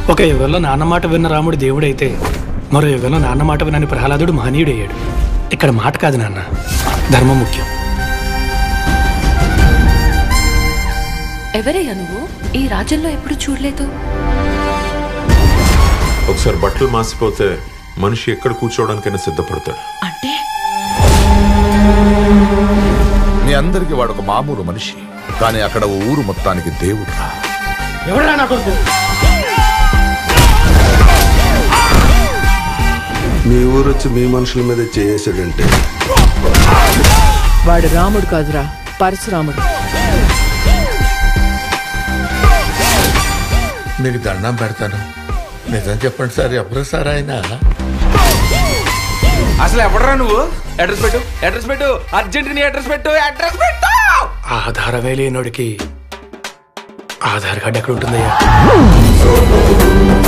ఒక యుగంలో నాన్న మాట విన్న రాముడు దేవుడైతే మరో యుగంలో నాన్న మాట వినని ప్రహ్లాదుడు మహనీయుడయ్యాడు ఇక్కడ మాట కాదు నాన్న ధర్మం ముఖ్యం ఎవరయ్యా నువ్వు ఈ రాజ్యంలో ఎప్పుడు చూడలేదు ఒకసారి బట్టలు మాసిపోతే మనిషి ఎక్కడ కూర్చోవడానికైనా సిద్ధపడతాడు అంటే మీ అందరికి వాడు ఒక మామూలు మనిషి కానీ అక్కడ ఓ ఊరు మొత్తానికి దేవుడు ఎవరా నా కొడుకు మీ ఊరు వచ్చి మీ మనుషుల మీద చేసాడంటే వాడు రాముడు కాదురా పరశురాముడు మీకు దండం పెడతాను నిజం చెప్పండి సార్ ఎవరు సార్ ఆయన అసలు ఎవడరా నువ్వు అడ్రస్ పెట్టు అడ్రస్ పెట్టు అర్జెంట్ నీ అడ్రస్ పెట్టు అడ్రస్ పెట్టు ఆధారమే లేనోడికి ఆధార్ కార్డు ఎక్కడ ఉంటుందయ్యా